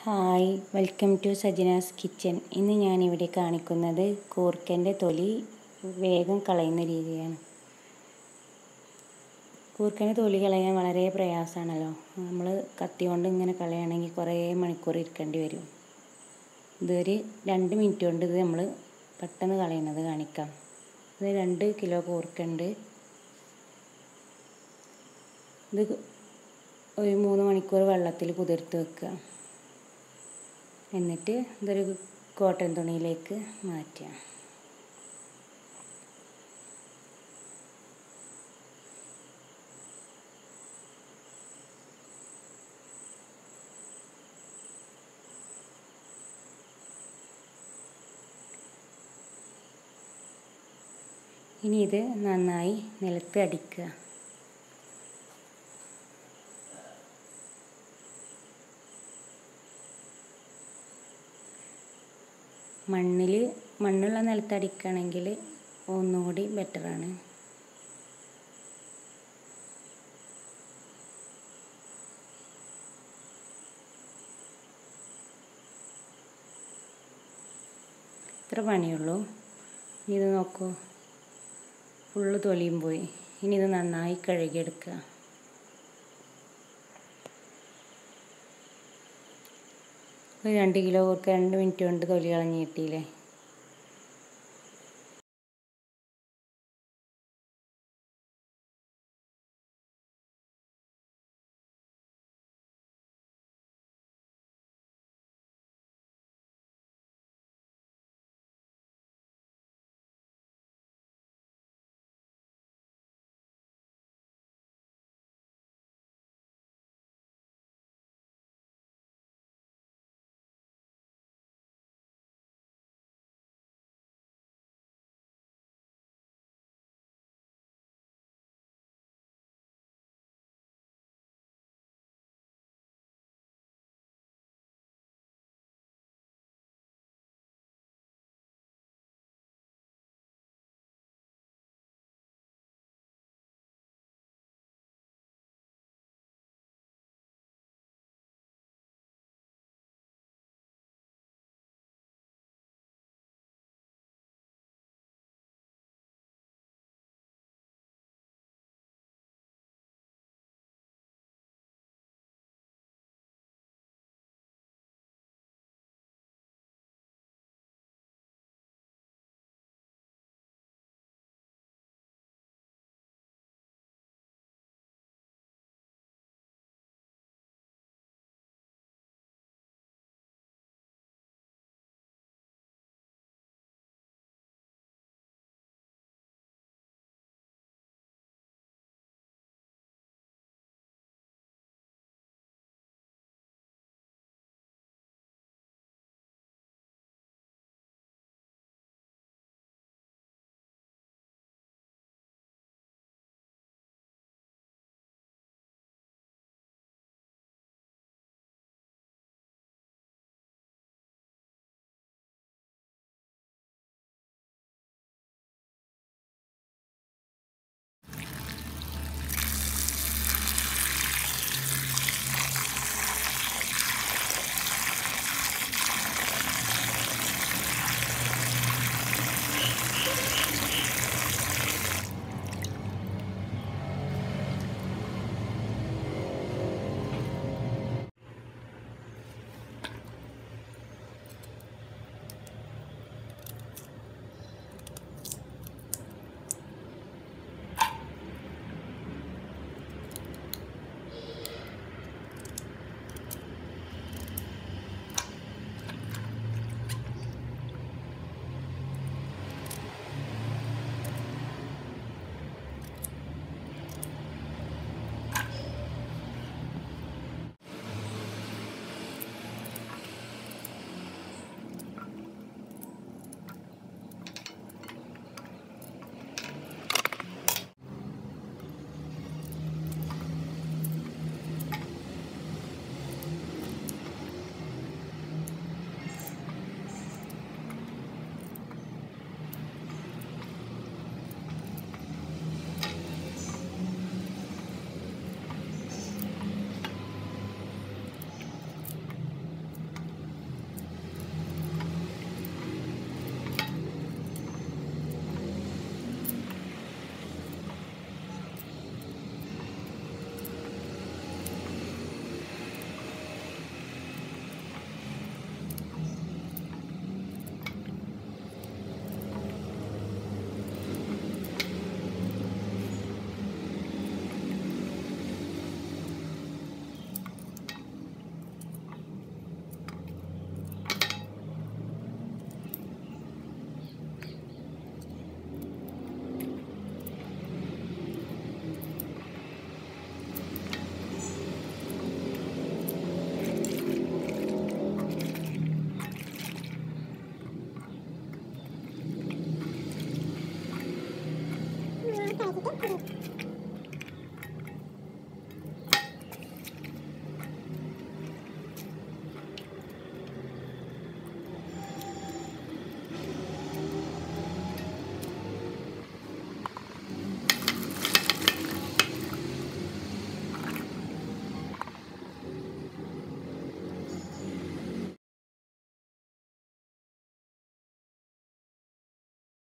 hi welcome to Sajana's kitchen ഇന്ന് ഞാനിവിടെ കാണിക്കുന്നത് കൂർക്കൻ്റെ തൊലി വേഗം കളയുന്ന രീതിയാണ് കൂർക്കൻ്റെ തൊലി കളയാൻ വളരെ പ്രയാസമാണല്ലോ നമ്മൾ കത്തി കൊണ്ട് ഇങ്ങനെ കളയുകയാണെങ്കിൽ കുറേ മണിക്കൂർ ഇരിക്കേണ്ടി വരും ഇതൊരു രണ്ട് മിനിറ്റ് കൊണ്ട് ഇത് നമ്മൾ പെട്ടെന്ന് കളയുന്നത് കാണിക്കാം ഇത് രണ്ട് കിലോ കൂർക്കുണ്ട് ഇത് ഒരു മൂന്ന് മണിക്കൂർ വെള്ളത്തിൽ കുതിർത്ത് വെക്കുക എന്നിട്ട് ഇതൊരു കോട്ടൺ തുണിയിലേക്ക് മാറ്റുക ഇനി ഇത് നന്നായി നിലത്ത് അടിക്കുക മണ്ണിൽ മണ്ണുള്ള നിലത്ത് അടിക്കുകയാണെങ്കിൽ ഒന്നുകൂടി ബെറ്ററാണ് ഇത്ര പണിയുള്ളൂ ഇനി ഇത് നോക്കൂ ഫുള്ള് തൊലിയും പോയി ഇനി ഇത് നന്നായി കഴുകിയെടുക്കുക ഒരു രണ്ട് കിലോ ഒക്കെ രണ്ട് മിനിറ്റ് കൊണ്ട് തൊലി കളഞ്ഞ് കിട്ടിയില്ലേ